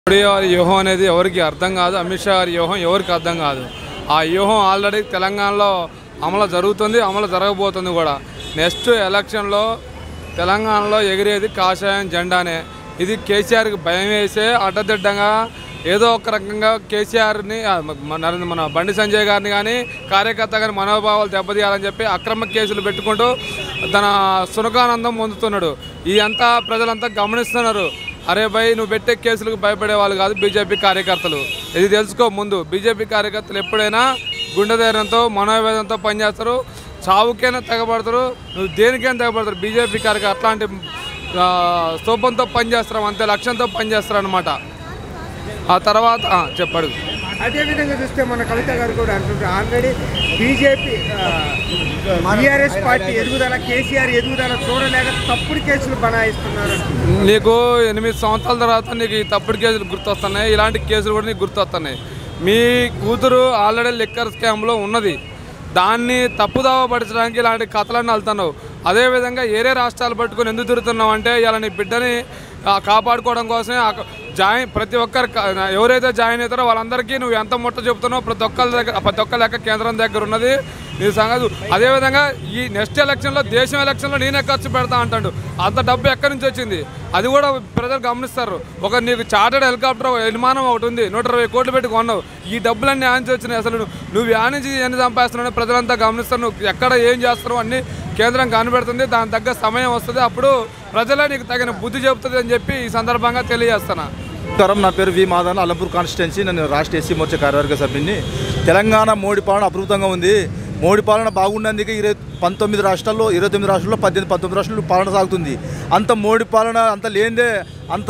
మోడీ గారి వ్యూహం అనేది ఎవరికి అర్థం కాదు అమిత్ షా గారి వ్యూహం ఎవరికి అర్థం కాదు ఆ వ్యూహం ఆల్రెడీ తెలంగాణలో అమలు జరుగుతుంది అమలు జరగబోతుంది కూడా నెక్స్ట్ ఎలక్షన్లో తెలంగాణలో ఎగిరేది కాషాయం జెండానే ఇది కేసీఆర్కి భయం వేసే అడ్డదిడ్డంగా ఏదో ఒక రకంగా కేసీఆర్ని ఆ, మన నరేంద్ర- మన బండి సంజయ్ గారిని కానీ కార్యకర్త గారి మనోభావాలు దెబ్బతీయాలని చెప్పి అక్రమ కేసులు పెట్టుకుంటూ తన సునకానందం పొందుతున్నాడు ఈ అంతా ప్రజలంతా గమనిస్తున్నారు అరే భయ్ నువ్వు పెట్టే కేసులకు భయపడే వాళ్ళు కాదు బీజేపీ కార్యకర్తలు ఇది తెలుసుకో ముందు బీజేపీ కార్యకర్తలు ఎప్పుడైనా గుండె ధైర్యంతో మనోవేదంతో పనిచేస్తారు చావుకైనా తెగబడతారు నువ్వు దేనికైనా తెగబడతారు బీజేపీ కార్యకర్త అట్లాంటి ఆ, స్తూపంతో పనిచేస్తారు అంతే లక్ష్యంతో పనిచేస్తారు అనమాట ఆ తర్వాత ఆ, చెప్పడు అదేవిధంగా చూస్తే మన కవిత గారు కూడా అంటుంటారు ఆల్రెడీ బీజేపీ బీఆర్ఎస్ పార్టీ ఎదుగుదల కేసీఆర్ ఎదుగుదల చూడలేక తప్పుడు కేసులు బనాయిస్తున్నారు నీకు ఎనిమిది సంవత్సరాల తర్వాత నీకు ఈ తప్పుడు కేసులు గుర్తొస్తున్నాయి ఇలాంటి కేసులు కూడా నీకు గుర్తొస్తున్నాయి మీ కూతురు ఆల్రెడీ లిక్కర్ స్కామ్లో ఉన్నది దాన్ని తప్పుదావ పరచడానికి ఇలాంటి కథలన్నీ వెళ్తున్నావు అదేవిధంగా ఏరే రాష్ట్రాలు పట్టుకొని ఎందుకు తిరుగుతున్నావు అంటే ఇలా నీ బిడ్డని ఆ, కాపాడుకోవడం కోసమే ఆ- జాయిన్ ప్రతి ఒక్కరు క- ఎవరైతే జాయిన్ అవుతారో వాళ్ళందరికీ నువ్వు ఎంత ముట్ట చెప్తున్నావు ప్రతి ఒక్కరి దగ్గర ప్రతి ఒక్క లెక్క కేంద్రం దగ్గర ఉన్నది నీ సంగతి అదేవిధంగా ఈ నెక్స్ట్ ఎలక్షన్లో దేశం ఎలక్షన్లో నేనే ఖర్చు పెడతా అంటాడు అంత డబ్బు ఎక్కడి నుంచి వచ్చింది అది కూడా ప్రజలు గమనిస్తారు ఒక నీకు చార్టెడ్ హెలికాప్టర్ విమానం ఒకటి ఉంది నూట ఇరవై కోట్లు పెట్టి కొన్నావు ఈ డబ్బులన్నీ ఆంచి వచ్చినాయి అసలు నువ్వు- నువ్వు యానించి ఎన్ని సంపాదిస్తున్నావు ప్రజలంతా గమనిస్తారు నువ్వు ఎక్కడ ఏం చేస్తున్నావు అన్ని కేంద్రం కనిపెడుతుంది దాని తగ్గ సమయం వస్తుంది అప్పుడు ప్రజలే నీకు తగిన బుద్ధి చెబుతుంది అని చెప్పి ఈ సందర్భంగా తెలియజేస్తున్నా నమస్కారం నా పేరు వి మాధవన్ అలంపూర్ కాన్స్టిట్యున్సీ నేను రాష్ట్ర ఎస్సీ మోర్చా కార్యవర్గ సభ్యుని తెలంగాణ మోడీ పాలన అద్భుతంగా ఉంది మోడీ పాలన బాగున్నందుకే ఇరవై పంతొమ్మిది రాష్ట్రాల్లో ఇరవై తొమ్మిది రాష్ట్రాల్లో పద్దెనిమిది పంతొమ్మిది రాష్ట్రాల్లో పాలన సాగుతుంది అంత మోడీ పాలన అంత లేనిదే అంత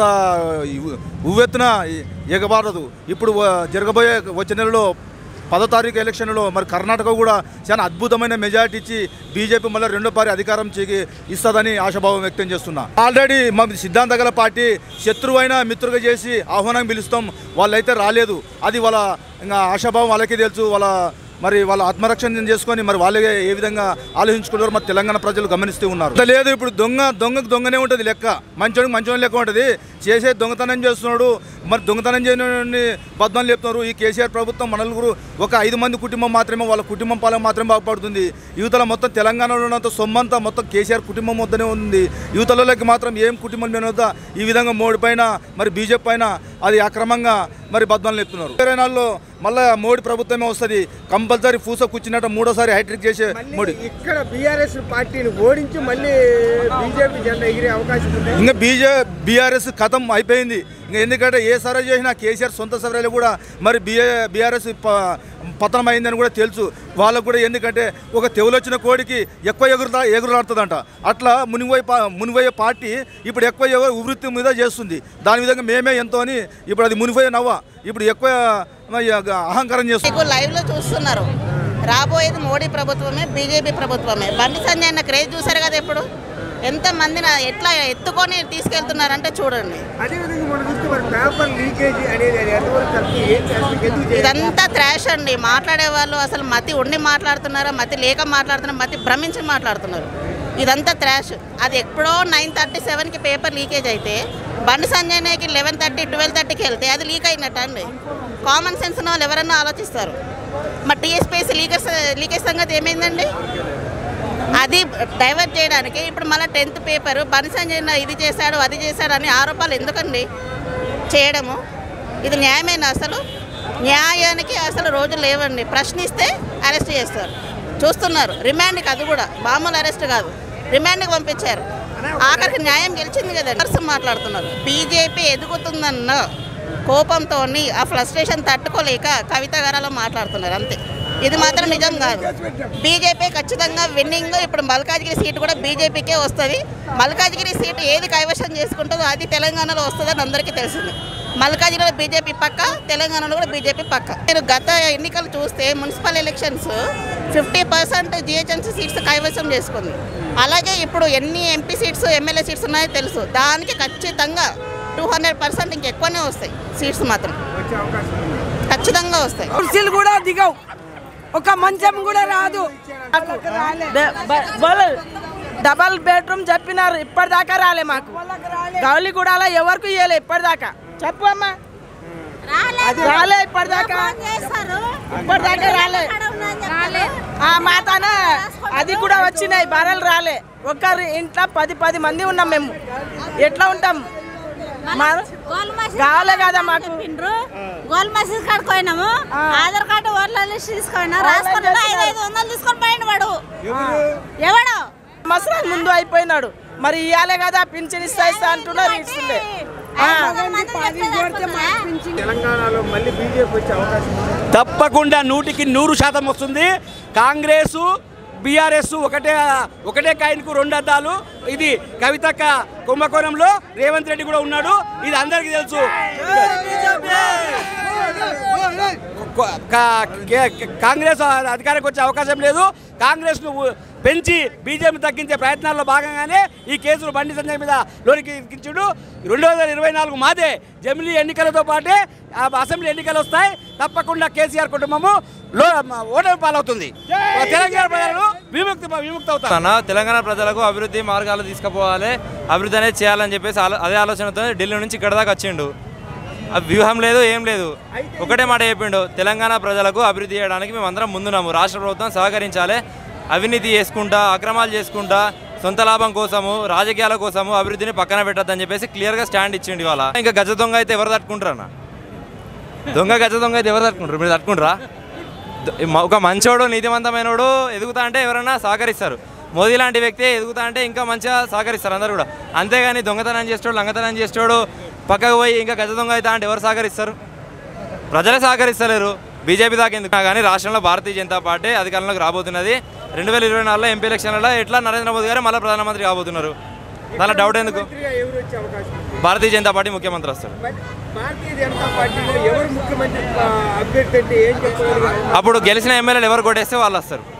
ఉ- ఉవ్వెత్తున ఎగబారదు ఇప్పుడు వ- జరగబోయే వచ్చే నెలలో పదో తారీఖు ఎలక్షన్లో మరి కర్ణాటక కూడా చాలా అద్భుతమైన మెజారిటీ ఇచ్చి బీజేపీ మళ్ళీ రెండో పారి అధికారం చేకి ఇస్తుందని ఆశాభావం వ్యక్తం చేస్తున్నా ఆల్రెడీ మా సిద్ధాంత గల పార్టీ శత్రువైన మిత్రుగా చేసి ఆహ్వానం పిలుస్తాం వాళ్ళైతే రాలేదు అది వాళ్ళ ఇంకా ఆశాభావం వాళ్ళకే తెలుసు వాళ్ళ మరి వాళ్ళ ఆత్మరక్షణ చేసుకొని మరి వాళ్ళే ఏ విధంగా ఆలోచించుకున్నారు మరి తెలంగాణ ప్రజలు గమనిస్తూ ఉన్నారు అంత లేదు ఇప్పుడు దొంగ దొంగకు దొంగనే ఉంటుంది లెక్క మంచోడికి మంచోని లెక్క ఉంటుంది చేసే దొంగతనం చేస్తున్నాడు మరి దొంగతనం చేయని బద్నాలు చెప్తున్నారు ఈ కేసీఆర్ ప్రభుత్వం మన నలుగురు ఒక ఐదు మంది కుటుంబం మాత్రమే వాళ్ళ కుటుంబం పాలన మాత్రమే బాగుపడుతుంది యువతల మొత్తం తెలంగాణలో ఉన్నంత సొమ్మంతా మొత్తం కేసీఆర్ కుటుంబం వద్దనే ఉంది యువతలలోకి మాత్రం ఏం కుటుంబం మీద వద్ద ఈ విధంగా మోడీ పైన మరి బీజేపీ పైన అది అక్రమంగా మరి బద్నాలు చెప్తున్నారు ఇరవై నాలుగులో మళ్ళీ మోడీ ప్రభుత్వమే వస్తుంది కంపల్సరీ పూస కూర్చున్నట్టు మూడోసారి హైట్రిక్ చేసే మోడీ మళ్ళీ ఇక్కడ బీఆర్ఎస్ పార్టీని ఓడించి మళ్ళీ బీజేపీ జెండా ఎగిరే అవకాశం ఉంది ఇంకా బీజే బీఆర్ఎస్ కథం అయిపోయింది ఇంకా ఎందుకంటే ఏ సర్వే చేసినా కేసీఆర్ సొంత సర్వేలో కూడా మరి బీఏ బీఆర్ఎస్ ప- పతనం అయిందని కూడా తెలుసు వాళ్ళకు కూడా ఎందుకంటే ఒక తెవులొచ్చిన కోడికి ఎక్కువ ఎగురుతా ఎగురులాడుతుందంట అట్లా మునిపోయే పా మునిపోయే పార్టీ ఇప్పుడు ఎక్కువ ఎగురు వృత్తి మీద చేస్తుంది దాని విధంగా మేమే ఎంతో అని ఇప్పుడు అది మునిపోయే నవ్వ ఇప్పుడు ఎక్కువ మరి అహంకారం చేస్తుంది మీకు లైవ్ లో చూస్తున్నారు రాబోయేది మోడీ ప్రభుత్వమే బీజేపీ ప్రభుత్వమే బండి సంజయ్ అన్న క్రేజ్ చూసారు కదా ఇప్పుడు ఎంత మందిని ఎట్లా ఎత్తుకొని తీసుకెళ్తున్నారంటే చూడండి అదేవిధంగా మనం చూస్తే మరి పేపర్ లీకేజీ అనేది అది ఎంతవరకు కరెక్ట్ ఏం చేస్తుంది ఎందుకు చేయాలి? ఇదంతా త్రాష్ అండి మాట్లాడే వాళ్ళు అసలు మతి ఉండి మాట్లాడుతున్నారా మతి లేక మాట్లాడుతున్నారు మతి భ్రమించి మాట్లాడుతున్నారు ఇదంతా త్రాష్ అది ఎప్పుడో నైన్ థర్టీ సెవెన్కి పేపర్ లీకేజ్ అయితే బండి సంజయ్కి లెవెన్ థర్టీ ట్వెల్వ్ థర్టీకి వెళ్తే అది లీక్ అయినట్టు అండి కామన్ సెన్స్ ఉన్న వాళ్ళు ఎవరన్నా ఆలోచిస్తారు మరి టీఎస్పీఎస్సీ లీకేజ్ లీకేజ్ సంగతి ఏమైందండి అది డైవర్ట్ చేయడానికి ఇప్పుడు మళ్ళీ టెన్త్ పేపర్ బండి సంజయ్ ఇది చేశాడు అది చేశాడు అని ఆరోపాలు ఎందుకండి చేయడము ఇది న్యాయమేనా అసలు న్యాయానికి అసలు రోజులు లేవండి ప్రశ్నిస్తే అరెస్ట్ చేస్తారు చూస్తున్నారు రిమాండ్కి అది కూడా మామూలు అరెస్ట్ కాదు రిమాండ్కి పంపించారు ఆఖరికి న్యాయం గెలిచింది కదా నర్సు మాట్లాడుతున్నారు బీజేపీ ఎదుగుతుందన్న కోపంతో ఆ ఫ్రస్ట్రేషన్ తట్టుకోలేక కవిత గారాలో మాట్లాడుతున్నారు అంతే ఇది మాత్రం నిజం కాదు బీజేపీ ఖచ్చితంగా విన్నింగ్ ఇప్పుడు మల్కాజ్గిరి సీటు కూడా బీజేపీకే వస్తుంది మల్కాజ్గిరి సీటు ఏది కైవశం చేసుకుంటుందో అది తెలంగాణలో వస్తుందని అందరికీ తెలిసింది మల్కాజ్గిరిలో బీజేపీ పక్క తెలంగాణలో కూడా బీజేపీ పక్క మీరు గత ఎన్నికలు చూస్తే municipal elections fifty percent GHMC seats కైవసం చేసుకుంది అలాగే ఇప్పుడు ఎన్ని ఎంపీ సీట్స్ ఎమ్మెల్యే సీట్స్ ఉన్నాయో తెలుసు దానికి ఖచ్చితంగా టూ హండ్రెడ్ పర్సెంట్ ఇంకెక్కువనే వస్తాయి సీట్స్ మాత్రం వచ్చే అవకాశం ఉంది ఖచ్చితంగా వస్తాయి కుర్చీలు కూడా దిగవు ఒక మంచం కూడా రాదు డ- బ- వాళ్ళు డబల్ బెడ్రూమ్ చెప్పినారు ఇప్పటిదాకా రాలే మాకు గౌలిగూడలో ఎవరికి ఇవ్వలే ఇప్పటిదాకా చెప్పు అమ్మా రాలే ఇప్పటిదాకా ఇప్పటిదాకా రాలే ఆ మాతాన అది కూడా వచ్చినాయి బర్రెలు రాలే ఒక్కరి ఇంట్లో పది పది మంది ఉన్నాం మేము ఎట్లా ఉంటాం మా- కావాలే కదా మాకు గోల్ మసీద్ కాడికి పోయినాము ఆధార్ కార్డు ఓట్ల లిస్ట్ తీసుకున్నా రాసుకున్నాడు ఐదు ఐదు వందలు తీసుకొని పోయిండు వాడు ఎవడు సంవత్సరాల ముందు అయిపోయినాడు మరి ఇవ్వాలే కదా పింఛన్ ఇస్తా ఇస్తా అంటున్నారు ఇస్తుండే ఆ. తెలంగాణలో మళ్ళీ బీజేపీ వచ్చే అవకాశం ఉంది తప్పకుండా నూటికి నూరు శాతం వస్తుంది కాంగ్రెస్ బీఆర్ఎస్ ఒకటే ఒకటే కాయిన్కు రెండు అద్దాలు ఇది కవితక్క కుంభకోణంలో రేవంత్ రెడ్డి కూడా ఉన్నాడు ఇది అందరికీ తెలుసు క- క- కే- కాంగ్రెస్ అధికారికి వచ్చే అవకాశం లేదు కాంగ్రెస్ ను పెంచి బీజేపీ తగ్గించే ప్రయత్నాల్లో భాగంగానే ఈ కేసులు బండి సంజయ్ మీద లోనికి ఎక్కించుడు రెండు వేల ఇరవై నాలుగు మాదే జమిలీ ఎన్నికలతో పాటే ఆ అసెంబ్లీ ఎన్నికలు వస్తాయి తప్పకుండా కేసీఆర్ కుటుంబము లో ఓటమి పాలవుతుంది తెలంగాణ ప్రజలు విముక్తి విముక్తి అవుతారు తన తెలంగాణ ప్రజలకు అభివృద్ధి మార్గాలు తీసుకుపోవాలి అభివృద్ధి అనేది చేయాలని చెప్పేసి ఆలో- అదే ఆలోచనతో ఢిల్లీ నుంచి ఇక్కడ దాకా వచ్చిండు ఆ వ్యూహం లేదు ఏం లేదు ఒకటే మాట చెప్పిండు తెలంగాణ ప్రజలకు అభివృద్ధి చేయడానికి మేము అందరం ముందున్నాము రాష్ట్ర ప్రభుత్వం సహకరించాలి అవినీతి చేసుకుంటా అక్రమాలు చేసుకుంటా సొంత లాభం కోసము రాజకీయాల కోసము అభివృద్ధిని పక్కన పెట్టద్దని చెప్పేసి క్లియర్గా స్టాండ్ ఇచ్చిండు ఇవాళ ఇంకా గజ దొంగ అయితే ఎవరు తట్టుకుంటారన్న దొంగ గజ దొంగ అయితే ఎవరు తట్టుకుంటారు మీరు తట్టుకుంటారా ద- మ- ఒక మంచోడు నీతివంతమైనోడు ఎదుగుతా అంటే ఎవరైనా సహకరిస్తారు మోదీ లాంటి వ్యక్తి ఎదుగుతా అంటే ఇంకా మంచిగా సహకరిస్తారు అందరూ కూడా అంతేగాని దొంగతనం చేసేవాడు లంగతనం చేసేవాడు పక్కకు పోయి ఇంకా గజ దొంగ అవుతా అంటే ఎవరు సహకరిస్తారు ప్రజలే సహకరిస్తలేరు బీజేపీ దాకా ఎందుకు కానీ రాష్ట్రంలో భారతీయ జనతా పార్టీ అధికారంలోకి రాబోతున్నది రెండు వేల ఇరవై నాలుగులో ఎంపీ ఎలక్షన్లలో ఎట్లా నరేంద్ర మోదీ గారు మళ్ళీ ప్రధానమంత్రి కాబోతున్నారు దానిలో డౌట్ ఎందుకు మంత్రిగా ఎవరు వచ్చే అవకాశం ఉంది భారతీయ జనతా పార్టీ ముఖ్యమంత్రి వస్తారు మరి భారతీయ జనతా పార్టీలో ఎవరు ముఖ్యమంత్రి ఆ, అభ్యర్థి అంటే ఏం చెప్పగలిగారు అప్పుడు గెలిచిన ఎమ్మెల్యేలు ఎవరు కొట్టేస్తే వాళ్ళు వస్తారు